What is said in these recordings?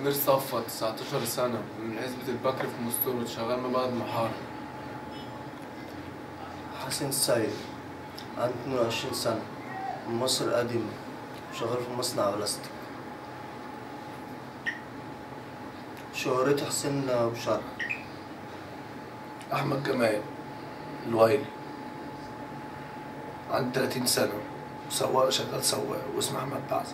منير صفا 19 سنة من عزبة البكر في مستورد شغال مبعد محارب حسين السيد عندي 22 سنة من مصر القديمة شغال في مصنع بلاستيك شهرتي حسين أبو شرح أحمد جمال الويلي عندي 30 سنة سواق شغال سواق واسمه أحمد بعزة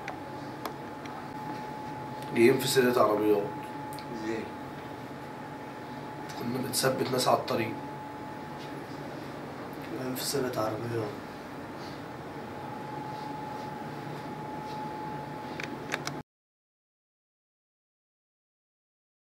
جايين في سيرة عربيات ليه؟ كنا بنثبت ناس على الطريق في سيرة عربيات